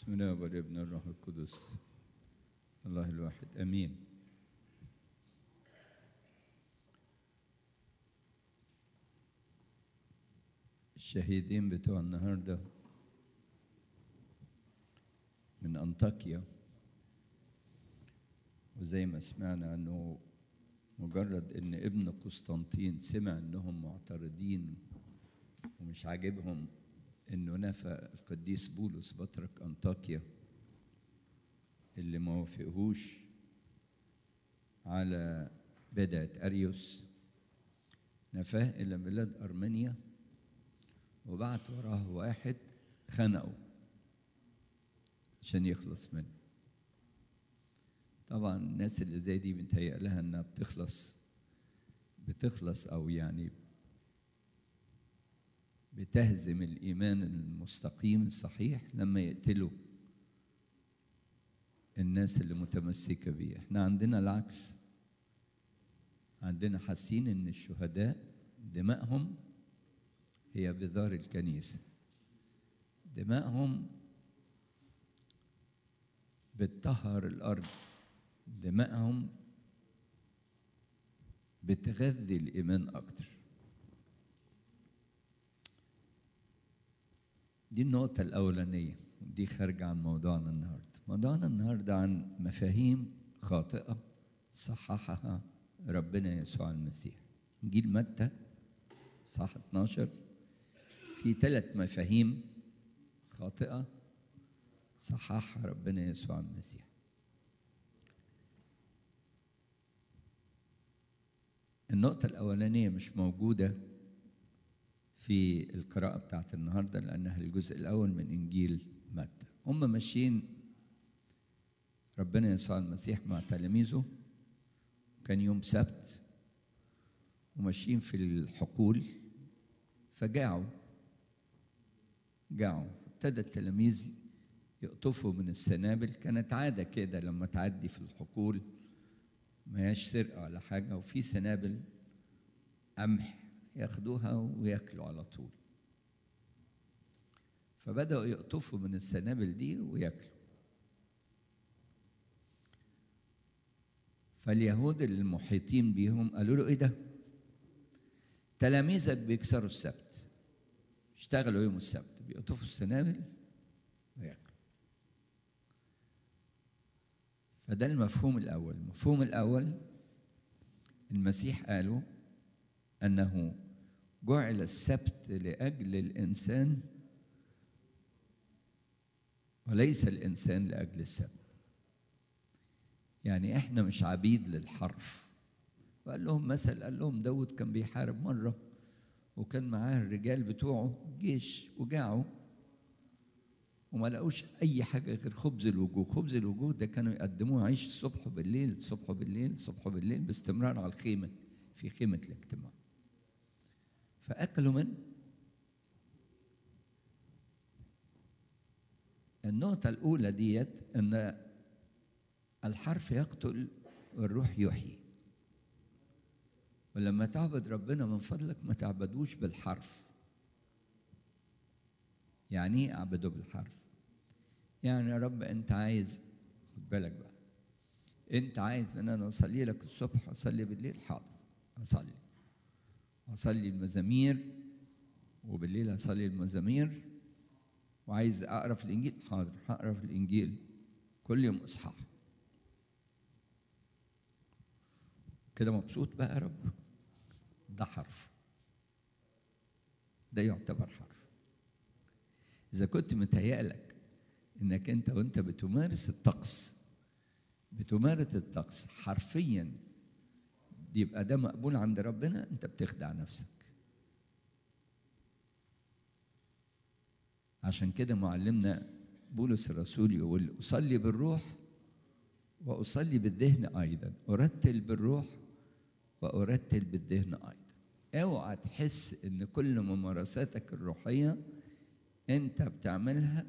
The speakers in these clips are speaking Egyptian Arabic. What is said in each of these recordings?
بسم الله والابن الروح القدس الله الواحد امين الشهيدين بتوع النهارده من انطاكيا وزي ما سمعنا انه مجرد ان ابن قسطنطين سمع انهم معترضين ومش عاجبهم انه نفى القديس بولس بطرك انطاكيا اللي ما وافقهوش على بدعة أريوس نفاه إلى بلاد أرمينيا وبعت وراه واحد خنقه عشان يخلص منه طبعا الناس اللي زي دي بتهيأ لها انها بتخلص بتخلص او يعني بتهزم الايمان المستقيم الصحيح لما يقتلوا الناس اللي متمسكه بيه احنا عندنا العكس عندنا حاسين ان الشهداء دمائهم هي بذار الكنيسه دمائهم بتطهر الارض دمائهم بتغذي الايمان اكتر دي النقطة الأولانية دي خارجة عن موضوعنا النهاردة موضوعنا النهاردة عن مفاهيم خاطئة صححها ربنا يسوع المسيح إنجيل متى صح 12 في ثلاث مفاهيم خاطئة صححها ربنا يسوع المسيح النقطة الأولانية مش موجودة في القراءة بتاعت النهاردة لأنها الجزء الأول من إنجيل متى هم ماشيين ربنا يسوع المسيح مع تلاميذه كان يوم سبت وماشيين في الحقول فجاعوا جاعوا ابتدى التلاميذ يقطفوا من السنابل كانت عادة كده لما تعدي في الحقول ما هياش سرقة ولا حاجة وفي سنابل قمح ياخدوها وياكلوا على طول فبدأوا يقطفوا من السنابل دي وياكلوا فاليهود المحيطين بيهم قالوا له ايه ده تلاميذك بيكسروا السبت اشتغلوا يوم السبت بيقطفوا السنابل وياكلوا فده المفهوم الأول المفهوم الأول المسيح قالوا أنه جعل السبت لأجل الإنسان وليس الإنسان لأجل السبت يعني إحنا مش عبيد للحرف وقال لهم مثل قال لهم داود كان بيحارب مرة وكان معاه الرجال بتوعه جيش وجاعوا وما لقوش أي حاجة غير خبز الوجوه خبز الوجوه ده كانوا يقدموه عيش الصبح وبالليل الصبح وبالليل الصبح وبالليل باستمرار على الخيمة في خيمة الاجتماع فأكلوا منه النقطة الأولى ديت أن الحرف يقتل والروح يحيي ولما تعبد ربنا من فضلك ما تعبدوش بالحرف يعني ايه اعبده بالحرف يعني يا رب انت عايز خد بالك بقى انت عايز ان انا اصلي لك الصبح واصلي بالليل حاضر اصلي اصلي المزامير وبالليل اصلي المزامير وعايز اقرا في الانجيل حاضر هقرا في الانجيل كل يوم اصحاح كده مبسوط بقى يا رب ده حرف ده يعتبر حرف إذا كنت متهيألك إنك أنت وأنت بتمارس الطقس بتمارس الطقس حرفيا يبقى ده مقبول عند ربنا أنت بتخدع نفسك عشان كده معلمنا بولس الرسول يقول أصلي بالروح وأصلي بالذهن أيضا أرتل بالروح وأرتل بالذهن أيضا اوعى تحس إن كل ممارساتك الروحية انت بتعملها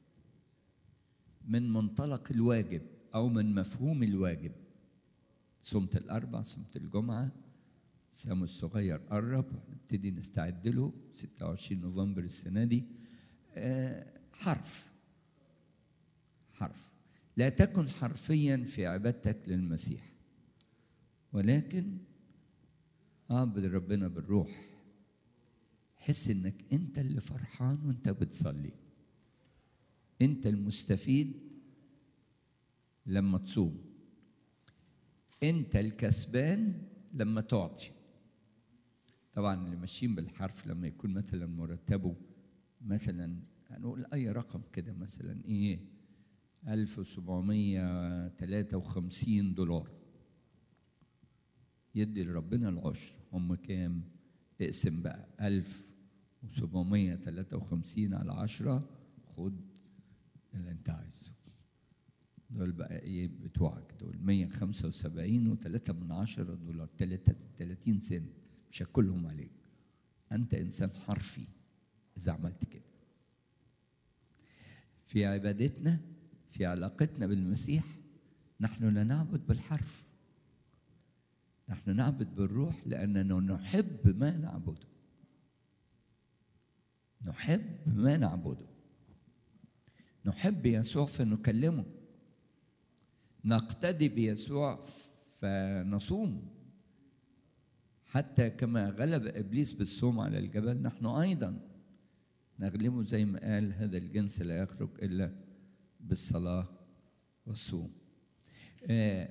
من منطلق الواجب او من مفهوم الواجب صمت الاربع صمت الجمعه سامو الصغير قرب نبتدي نستعد له 26 نوفمبر السنه دي آه حرف حرف لا تكن حرفيا في عبادتك للمسيح ولكن اعبد ربنا بالروح حس انك انت اللي فرحان وانت بتصلي انت المستفيد لما تصوم انت الكسبان لما تعطي طبعا اللي ماشيين بالحرف لما يكون مثلا مرتبه مثلا هنقول اي رقم كده مثلا ايه 1753 دولار يدي لربنا العشر هم كام اقسم بقى 1753 على 10 خد اللي انت عايزه دول بقى ايه بتوعك دول 175 و3 من عشرة دولار 30 سنت مش هاكلهم عليك انت انسان حرفي اذا عملت كده في عبادتنا في علاقتنا بالمسيح نحن لا نعبد بالحرف نحن نعبد بالروح لاننا نحب ما نعبده نحب ما نعبده نحب يسوع فنكلمه نقتدي بيسوع فنصوم حتى كما غلب ابليس بالصوم على الجبل نحن ايضا نغلبه زي ما قال هذا الجنس لا يخرج الا بالصلاه والصوم آه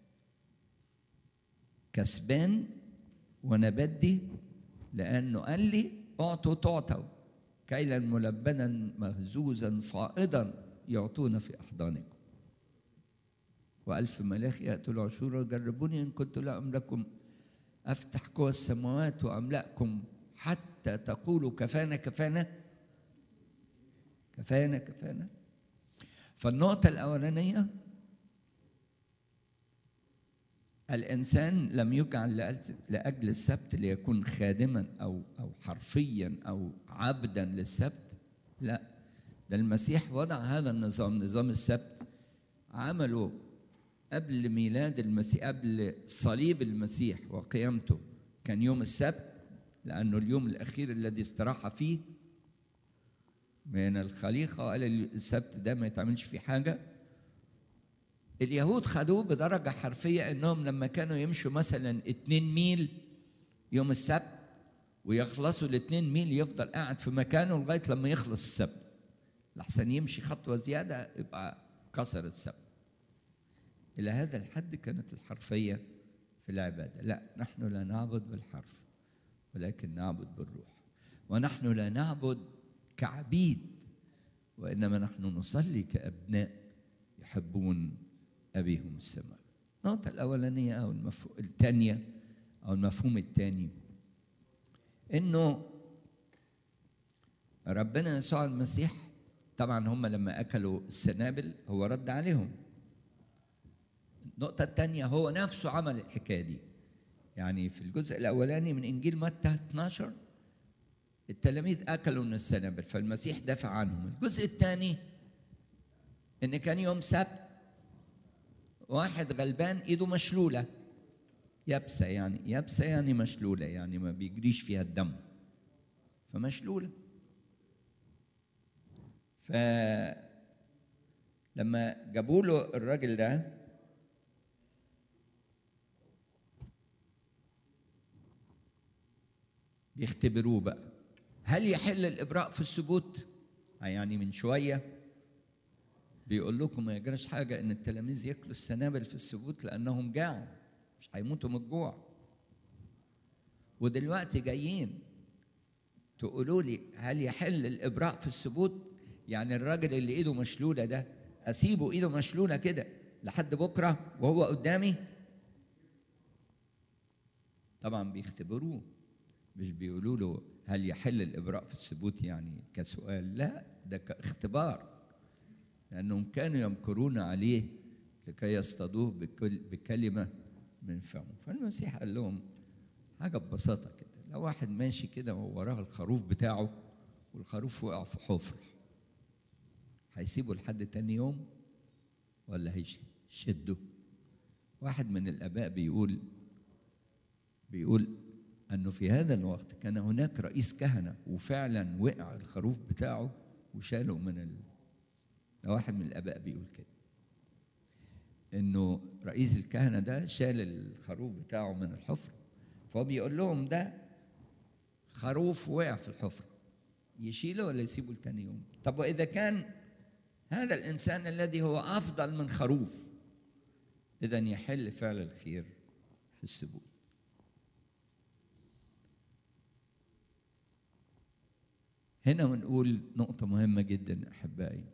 كسبان وانا بدي لانه قال لي اعطوا تعطوا كيلا ملبنا مهزوزا فائضا يعطون في احضانكم وألف ملاك يأتوا العشور وجربوني إن كنت لا أملكم أفتح قوى السماوات وأملأكم حتى تقولوا كفانا كفانا كفانا كفانا فالنقطة الأولانية الإنسان لم يجعل لأجل السبت ليكون خادما أو أو حرفيا أو عبدا للسبت لا ده المسيح وضع هذا النظام نظام السبت عمله قبل ميلاد المسيح قبل صليب المسيح وقيامته كان يوم السبت لأنه اليوم الأخير الذي استراح فيه من الخليقة وقال السبت ده ما يتعملش فيه حاجة اليهود خدوه بدرجة حرفية انهم لما كانوا يمشوا مثلا اتنين ميل يوم السبت ويخلصوا الاتنين ميل يفضل قاعد في مكانه لغاية لما يخلص السبت لحسن يمشي خطوة زيادة يبقى كسر السبت إلى هذا الحد كانت الحرفية في العبادة لا نحن لا نعبد بالحرف ولكن نعبد بالروح ونحن لا نعبد كعبيد وإنما نحن نصلي كأبناء يحبون أبيهم السماء النقطة الأولانية أو المفهوم الثانية أو المفهوم الثاني إنه ربنا يسوع المسيح طبعا هم لما أكلوا السنابل هو رد عليهم النقطة الثانية هو نفسه عمل الحكاية دي يعني في الجزء الأولاني من إنجيل متى 12 التلاميذ أكلوا من السنابل فالمسيح دافع عنهم الجزء الثاني إن كان يوم سبت واحد غلبان إيده مشلولة يابسة يعني يابسة يعني مشلولة يعني ما بيجريش فيها الدم فمشلولة فلما جابوا له الراجل ده بيختبروه بقى هل يحل الإبراء في السبوت؟ يعني من شوية بيقول لكم ما يجراش حاجة إن التلاميذ ياكلوا السنابل في السبوت لأنهم جاعوا مش هيموتوا من الجوع ودلوقتي جايين تقولوا لي هل يحل الإبراء في السبوت؟ يعني الراجل اللي إيده مشلولة ده أسيبه إيده مشلولة كده لحد بكرة وهو قدامي؟ طبعا بيختبروه مش بيقولوا له هل يحل الإبراء في الثبوت يعني كسؤال لا ده كاختبار لأنهم كانوا يمكرون عليه لكي يصطادوه بكل بكلمة من فمه فالمسيح قال لهم حاجة ببساطة كده لو واحد ماشي كده ووراه الخروف بتاعه والخروف وقع في حفرة هيسيبه لحد تاني يوم ولا هيشده واحد من الآباء بيقول بيقول أنه في هذا الوقت كان هناك رئيس كهنة وفعلا وقع الخروف بتاعه وشاله من ال... ده واحد من الآباء بيقول كده إنه رئيس الكهنة ده شال الخروف بتاعه من الحفرة فهو بيقول لهم ده خروف وقع في الحفرة يشيله ولا يسيبه لتاني يوم طب وإذا كان هذا الإنسان الذي هو أفضل من خروف إذا يحل فعل الخير في السبوت هنا بنقول نقطة مهمة جدا أحبائي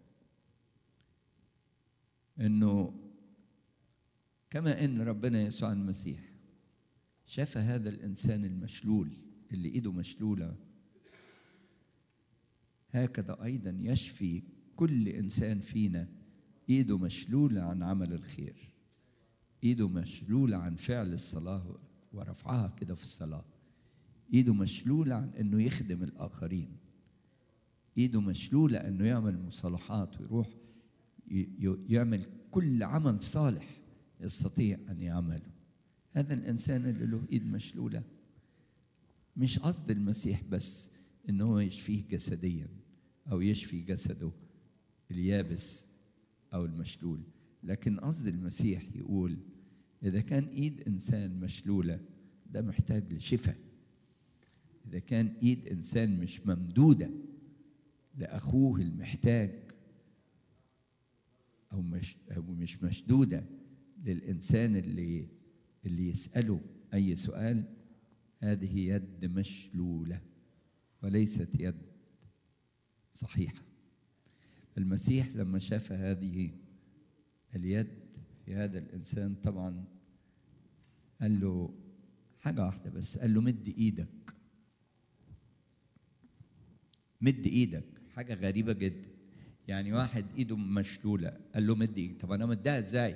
إنه كما إن ربنا يسوع المسيح شاف هذا الإنسان المشلول اللي إيده مشلولة هكذا أيضا يشفي كل إنسان فينا إيده مشلولة عن عمل الخير إيده مشلولة عن فعل الصلاة ورفعها كده في الصلاة إيده مشلولة عن إنه يخدم الآخرين إيده مشلولة إنه يعمل مصالحات ويروح يعمل كل عمل صالح يستطيع أن يعمله هذا الإنسان اللي له إيد مشلولة مش قصد المسيح بس إن هو يشفيه جسديا أو يشفي جسده اليابس أو المشلول لكن قصد المسيح يقول إذا كان إيد إنسان مشلولة ده محتاج لشفاء إذا كان إيد إنسان مش ممدودة لأخوه المحتاج أو مش أو مش مشدودة للإنسان اللي اللي يسأله أي سؤال هذه يد مشلولة وليست يد صحيحة المسيح لما شاف هذه اليد في هذا الإنسان طبعا قال له حاجة واحدة بس قال له مد إيدك مد إيدك حاجة غريبة جدا يعني واحد إيده مشلولة قال له مد إيدك طب أنا مدها إزاي؟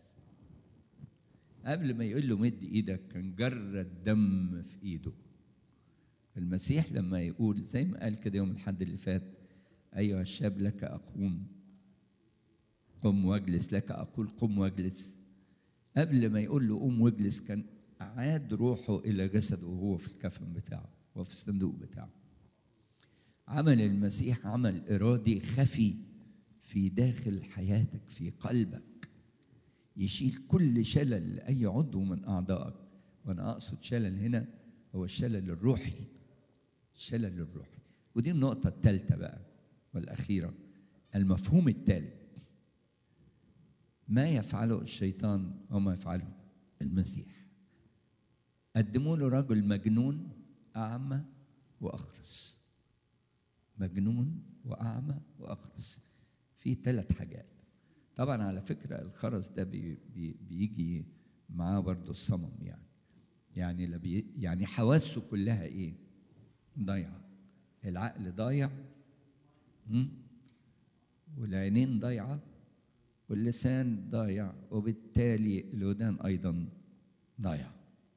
قبل ما يقول له مد إيدك كان جرى الدم في إيده المسيح لما يقول زي ما قال كده يوم الحد اللي فات أيها الشاب لك أقوم قم واجلس لك أقول قم واجلس قبل ما يقول له قم واجلس كان أعاد روحه إلى جسده وهو في الكفن بتاعه وفي الصندوق بتاعه عمل المسيح عمل إرادي خفي في داخل حياتك في قلبك يشيل كل شلل لأي عضو من أعضائك وأنا أقصد شلل هنا هو الشلل الروحي الشلل الروحي ودي النقطة الثالثة بقى والأخيرة المفهوم الثالث ما يفعله الشيطان وما يفعله المسيح قدموا له رجل مجنون أعمى وأخرس مجنون وأعمى وأخرس في ثلاث حاجات طبعا على فكرة الخرس ده بي بي بيجي معاه برضه الصمم يعني يعني لبي يعني حواسه كلها ايه؟ ضايعة العقل ضايع والعينين ضايعة واللسان ضايع وبالتالي الودان أيضا ضايع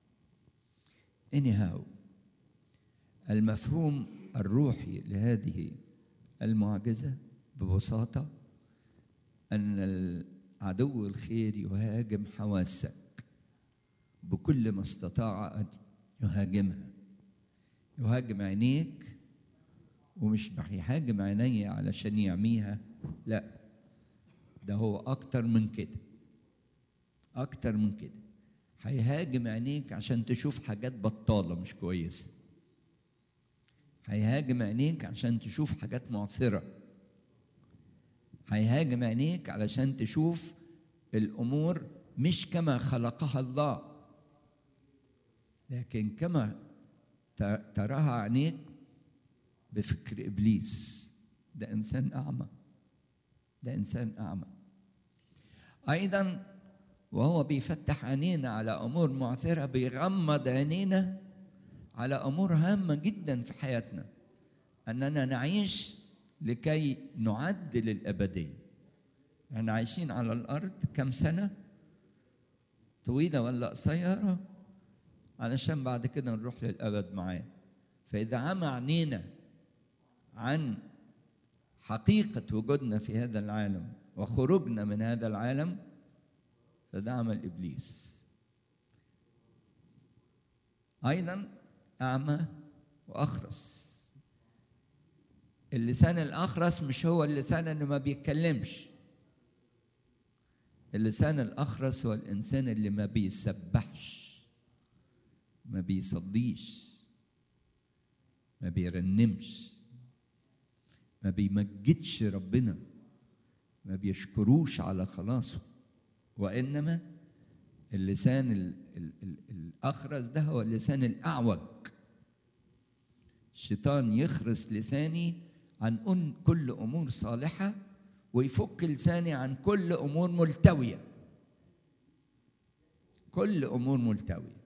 anyhow المفهوم الروحي لهذه المعجزة ببساطة أن العدو الخير يهاجم حواسك بكل ما استطاع أن يهاجمها يهاجم عينيك ومش هيهاجم عيني علشان يعميها لا ده هو أكتر من كده أكتر من كده هيهاجم عينيك عشان تشوف حاجات بطالة مش كويسة هيهاجم عينيك عشان تشوف حاجات معثرة هيهاجم عينيك علشان تشوف الأمور مش كما خلقها الله لكن كما تراها عينيك بفكر إبليس ده إنسان أعمى ده إنسان أعمى أيضا وهو بيفتح عينينا على أمور معثرة بيغمض عينينا على أمور هامة جدا في حياتنا أننا نعيش لكي نعد للأبدية احنا عايشين على الأرض كم سنة طويلة ولا قصيرة علشان بعد كده نروح للأبد معاه فإذا عمى عينينا عن حقيقة وجودنا في هذا العالم وخروجنا من هذا العالم فده عمل إبليس أيضا أعمى وأخرس اللسان الأخرس مش هو اللسان اللي ما بيتكلمش اللسان الأخرس هو الإنسان اللي ما بيسبحش ما بيصليش ما بيرنمش ما بيمجدش ربنا ما بيشكروش على خلاصه وإنما اللسان ال ال ال الأخرس ده هو اللسان الأعوج الشيطان يخرس لساني عن أن كل أمور صالحة ويفك لساني عن كل أمور ملتوية كل أمور ملتوية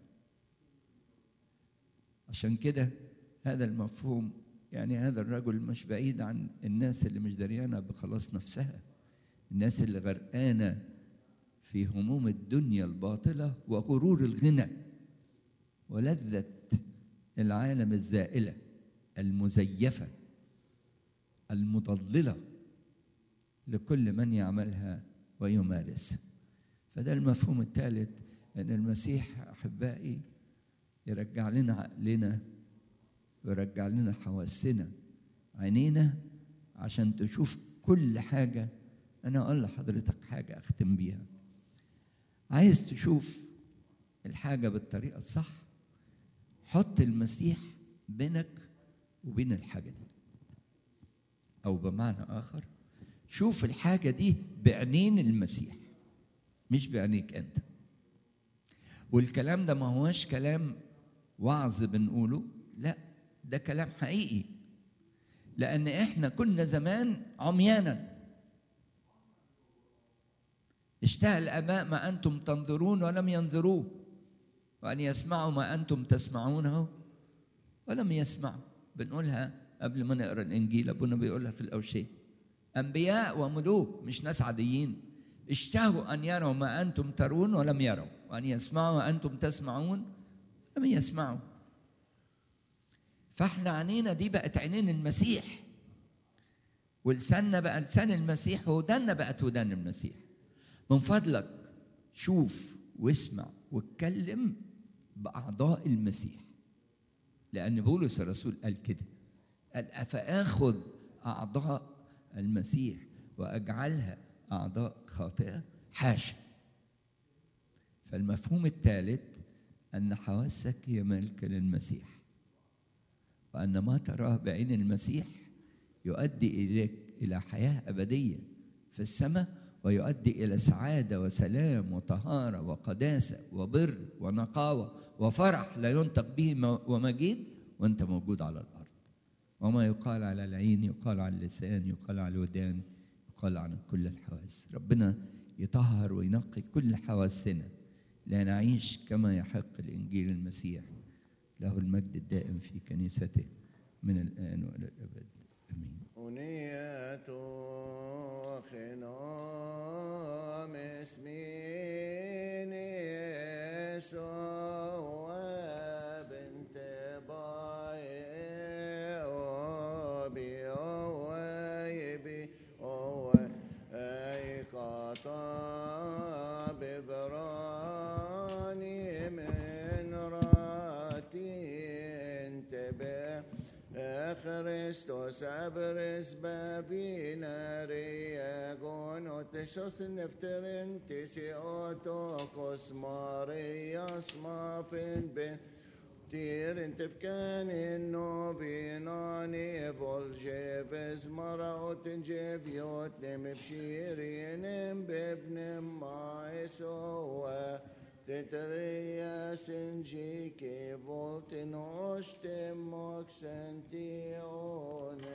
عشان كده هذا المفهوم يعني هذا الرجل مش بعيد عن الناس اللي مش دريانة بخلاص نفسها الناس اللي غرقانة في هموم الدنيا الباطلة وغرور الغنى ولذة العالم الزائلة المزيفة المضللة لكل من يعملها ويمارسها فده المفهوم الثالث أن المسيح أحبائي يرجع لنا عقلنا ويرجع لنا حواسنا عينينا عشان تشوف كل حاجة أنا أقول لحضرتك حاجة أختم بيها عايز تشوف الحاجة بالطريقة الصح حط المسيح بينك وبين الحاجة دي أو بمعنى آخر شوف الحاجة دي بعينين المسيح مش بعينيك أنت والكلام ده ما هوش كلام وعظ بنقوله لا ده كلام حقيقي لأن إحنا كنا زمان عميانا اشتهى الآباء ما أنتم تنظرون ولم ينظروه وأن يسمعوا ما أنتم تسمعونه ولم يسمعوا بنقولها قبل ما نقرا الإنجيل أبونا بيقولها في الأوشية أنبياء وملوك مش ناس عاديين اشتهوا أن يروا ما أنتم ترون ولم يروا وأن يسمعوا ما أنتم تسمعون لم يسمعوا فاحنا عينينا دي بقت عينين المسيح ولساننا بقى لسان المسيح ودنا بقت ودان المسيح من فضلك شوف واسمع واتكلم بأعضاء المسيح لأن بولس الرسول قال كده قال أفآخذ أعضاء المسيح وأجعلها أعضاء خاطئة حاشا فالمفهوم الثالث أن حواسك هي ملك للمسيح وأن ما تراه بعين المسيح يؤدي إليك إلى حياة أبدية في السماء ويؤدي إلى سعادة وسلام وطهارة وقداسة وبر ونقاوة وفرح لا ينطق به ومجيد وأنت موجود على الأرض وما يقال على العين يقال على اللسان يقال على الودان يقال عن كل الحواس ربنا يطهر وينقي كل حواسنا لنعيش كما يحق الإنجيل المسيح له المجد الدائم في كنيسته من الآن وإلى الأبد آمين أنية خنام اسمين يسوع بنت باي أوبي أوي أوي أي قطع بفراني من راتي انتبه Χριστός άβρες μπαβίνα ρία γονότεσος νευτερεν της ιότοκος Μαρίας μαφεν μπεν Τύρεν τευκάνιν νοβινάνι βολγεύες μαραότεν τζεβιότ λεμεψίρινεν μπεμπνεμ μαεσόα Tetria singike volten ostem moxantione.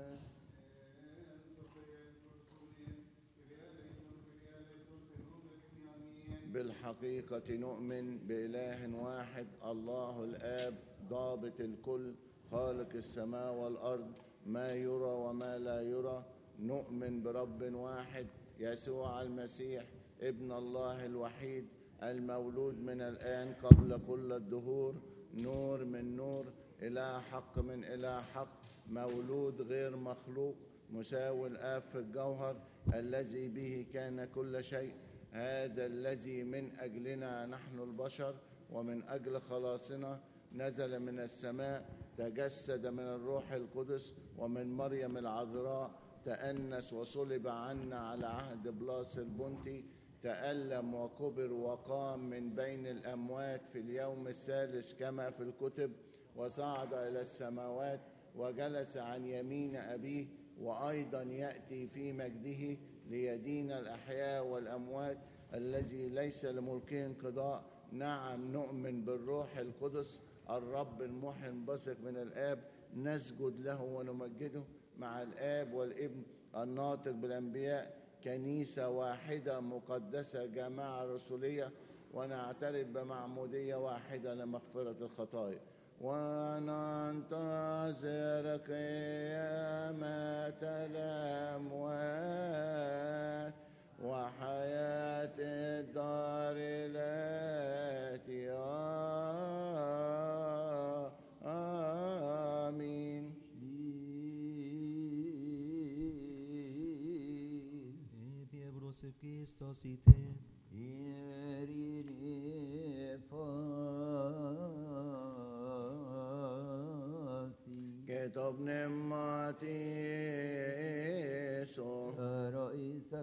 بالحقيقة نؤمن بإله واحد الله الآب ضابط الكل خالق السماء والأرض ما يرى وما لا يرى نؤمن برب واحد يسوع المسيح ابن الله الوحيد المولود من الآن قبل كل الدهور نور من نور إله حق من إله حق مولود غير مخلوق مساوي الآب في الجوهر الذي به كان كل شيء هذا الذي من أجلنا نحن البشر ومن أجل خلاصنا نزل من السماء تجسد من الروح القدس ومن مريم العذراء تأنس وصلب عنا على عهد بلاس البنطي تألم وكبر وقام من بين الأموات في اليوم الثالث كما في الكتب وصعد إلى السماوات وجلس عن يمين أبيه وأيضا يأتي في مجده ليدين الأحياء والأموات الذي ليس لملكه انقضاء نعم نؤمن بالروح القدس الرب المحيي البثق من الآب نسجد له ونمجده مع الآب والابن الناطق بالأنبياء كنيسة واحدة مقدسة جماعة رسولية ونعترف بمعمودية واحدة لمغفرة الخطايا وننتظر قيامة الأموات وحياة الدار التي آمين Ebi ebrosif Christos ite. كتب نماتيسو رئيس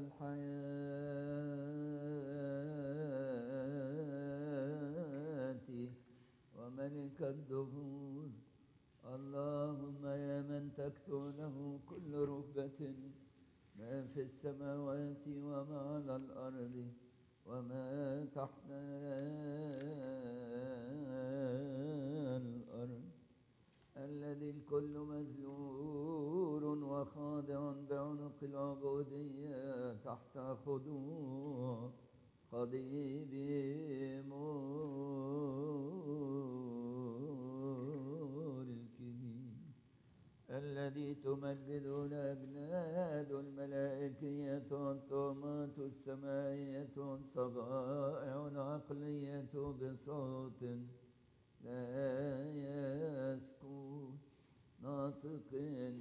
الحياة وملك الدهور اللهم يا من تكثر له كل ركبة ما في السماوات وما على الأرض وما تحت الأرض الذي الكل مذلول وخاضع بعنق العبودية تحت خضوع قضيب ملكه الذي تمجدون أبناد الملائكية والطامات السمائية والطبائع العقلية بصوت لا يسكت ناطق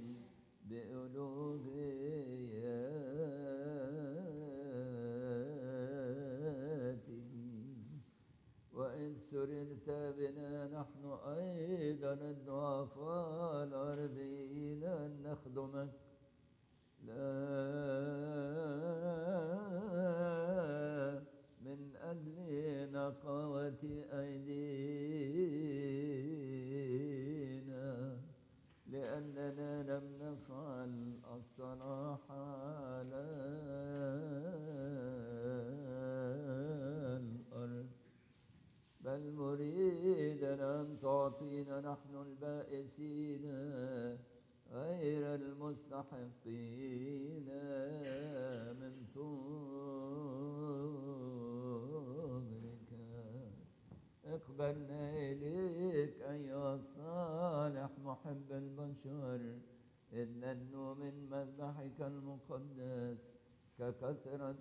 بألوهيته وإن سررت بنا نحن أيضا الضعفاء الأرضيين أن نخدمك لا من أجل نقاوة أيدينا لأننا لم نفعل الصلاح على الأرض بل مريدا أن تعطينا نحن البائسين غير المستحقين من طولك اقبلنا إليك أيها الصالح محب البشر إذ ننو من مذبحك المقدس ككثرة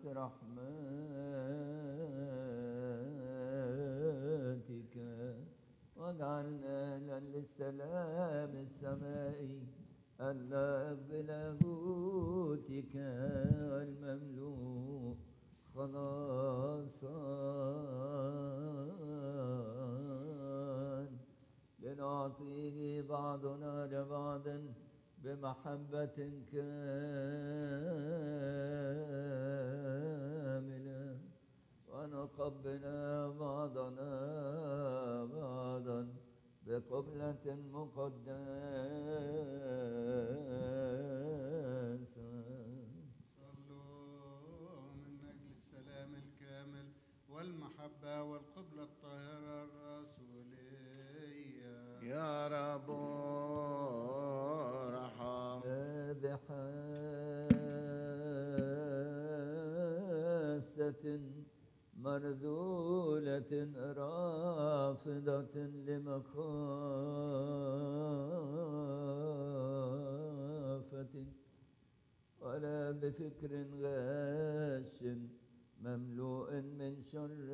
رحمتك واجعلنا أهلا للسلام السمائي اللائق بلاهوتك المملوء خلاصا لنعطيه بعضنا لبعض بمحبة كاملة ونقبل بعضنا بعضا بقبلة مقدسة صلوا من أجل السلام الكامل والمحبة والقبلة الطاهرة الرسولية يا رب ارحم بحاسة مرذولة رافضة لمخافتك ولا بفكر غاش مملوء من شر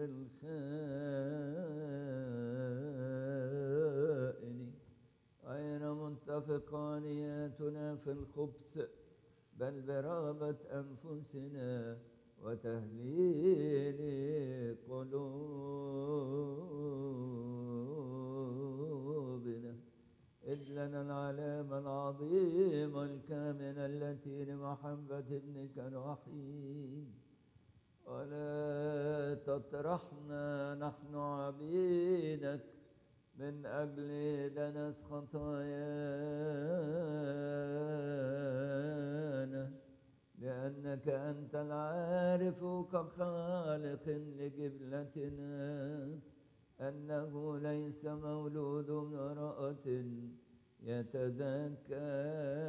الخائن غير متفقانياتنا في الخبث بل برغبة أنفسنا وتهليل قلوبنا إذ لنا العلامة العظيمة الكامنة التي لمحبة ابنك الوحيد ولا تطرحنا نحن عبيدك من أجل دنس خطايانا لأنك أنت العارف كخالق لجبلتنا أنه ليس مولود من امرأة يتزكى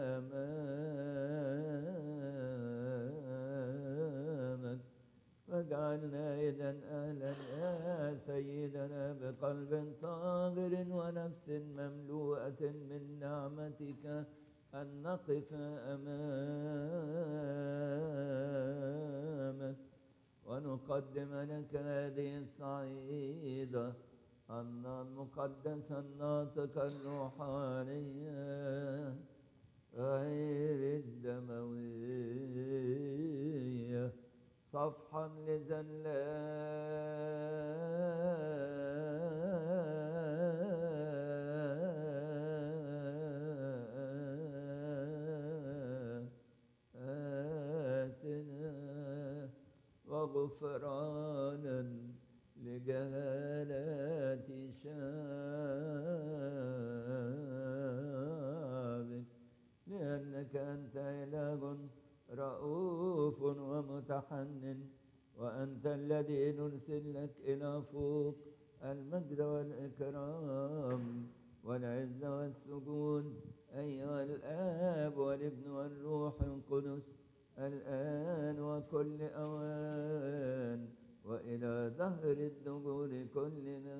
أمامك فاجعلنا إذا أهلا يا سيدنا بقلب طاهر ونفس مملوءة من نعمتك أن نقف أمامك ونقدم لك هذه الصعيدة أن المقدس الناطق الروحانية غير الدموية صفحا لزلاتنا وغفرانا لجهالات شعبك لأنك أنت إله رؤوف ومتحنن وأنت الذي نرسل لك إلى فوق المجد والإكرام والعز والسجود أيها الآب والابن والروح القدس الآن وكل أوان وإلى دهر الدهور كلنا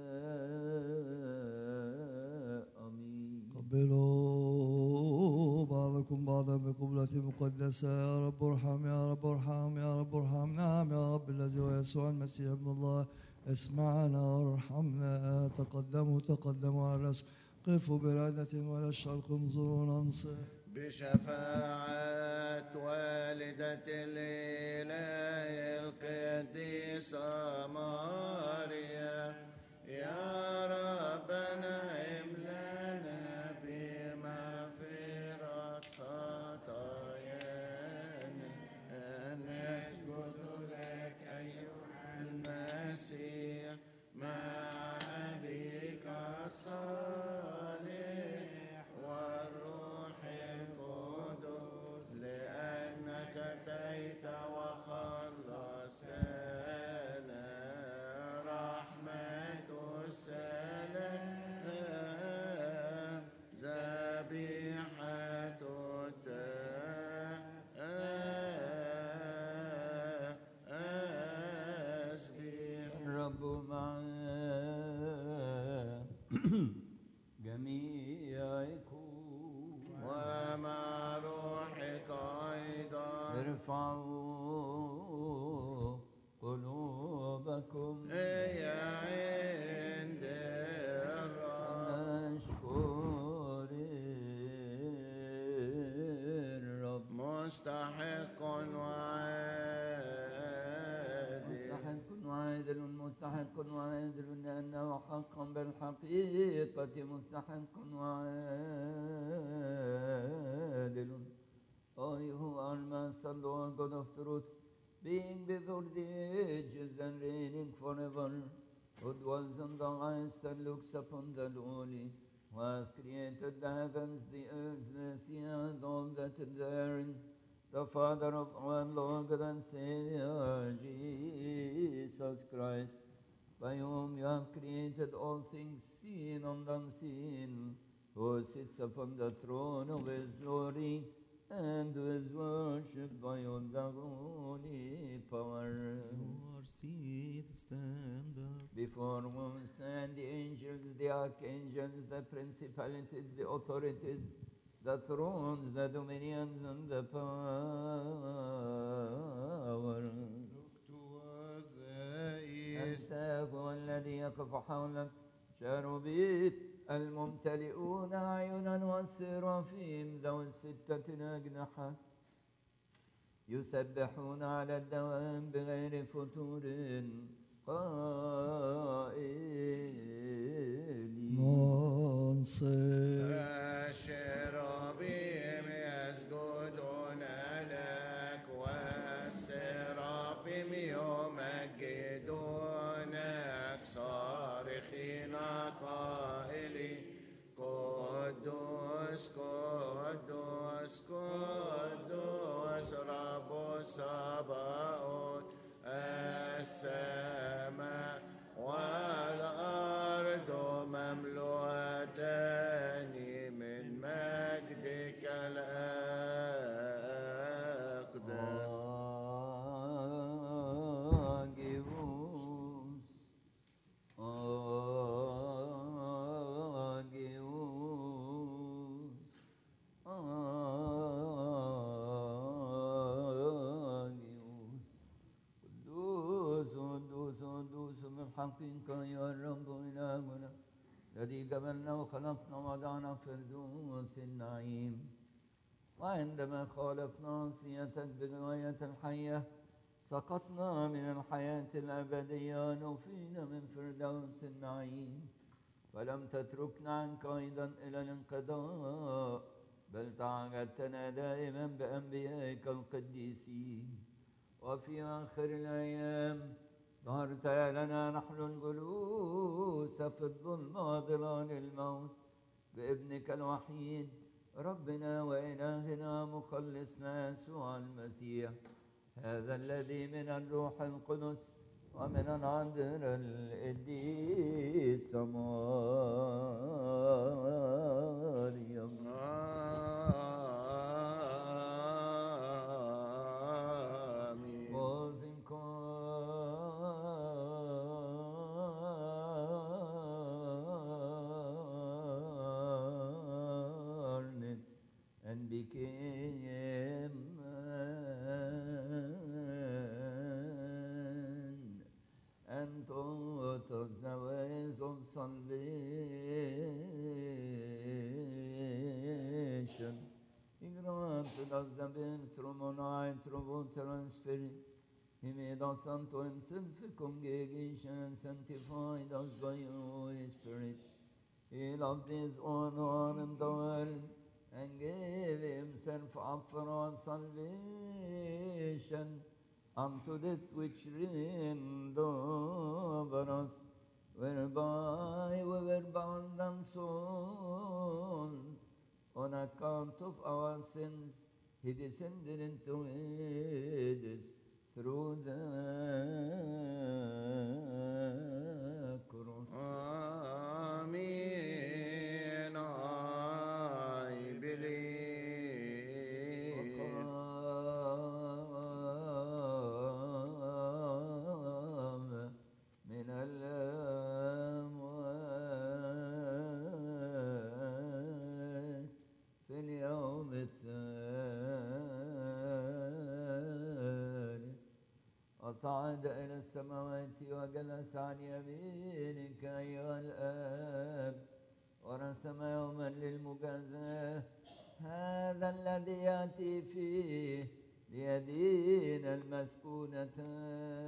آمين قبلوا بعضكم بعضا بقبلة مقدسة يا رب ارحم يا رب ارحم يا رب ارحم نعم يا رب الذي هو يسوع المسيح ابن الله اسمعنا وارحمنا تقدموا تقدموا على الرسم قفوا برادة ولا الشرق انظروا ننصر بشفاعة والدة الإله القديسة ماريا يا ربنا املنا بمغفرة خطايانا نسجد لك أيها المسيح مع أبيك الصالح والروح القدس لأنك أتيت وخلصتنا رحمة السلام ذبيحة التسبيح الرب مع جميعكم ومع روحك أيضا ارفعوا قلوبكم هي عند الرب نشكر الرب مستحق وعادل مستحق وعادل مستحق وعادل لأنه حقا بالحقيقة مستحق وعادل Oh, you are Master, Lord God of truth, being before the ages and reigning forever, who dwells on the highest and looks upon the lowly, who has created the heavens, the earth, the sea, and all that is therein, the Father of our Lord and Savior, Jesus Christ, by whom you have created all things seen and unseen, who sits upon the throne of his glory, and who is worshipped by all the holy powers. Our seat stand up. Before whom stand the angels, the archangels, the principalities, the authorities, the thrones, the dominions, and the powers. Look toward the east. أنت هو الذي يقف حولك شاروبيت الممتلئون أعينا والسرافيم ذوي الستة أجنحة يسبحون على الدوام بغير فتور قائلين ننصر الحقيقة يا الرب إلهنا الذي قبلنا وخلقنا وضعنا فردوس النعيم وعندما خالفنا عصيتك بغاية الحية سقطنا من الحياة الأبدية نفينا من فردوس النعيم فلم تتركنا عنك أيضا إلى الانقضاء بل تعهدتنا دائما بأنبيائك القديسين وفي آخر الأيام ظهرت لنا نحن الجلوس في الظلم وظلال الموت بابنك الوحيد ربنا وإلهنا مخلصنا يسوع المسيح هذا الذي من الروح القدس ومن العذر القديس مريم آمين Bozim incarnate and became man and taught us the ways of salvation. He granted us the birth through monite, through water and spirit. He made us unto himself a congregation and sanctified us by the Holy Spirit. He loved his own one in the world and gave himself up for our salvation unto death which reigned over us, whereby we were bound and sold on account of our sins. He descended into Hades through the cross. Amen. I believe. وقام من الأموات في اليوم الثالث وصعد إلى السماوات وجلس عن يمينك أيها الآب ورسم يوما للمجازاة هذا الذي يأتي فيه ليدين المسكونتان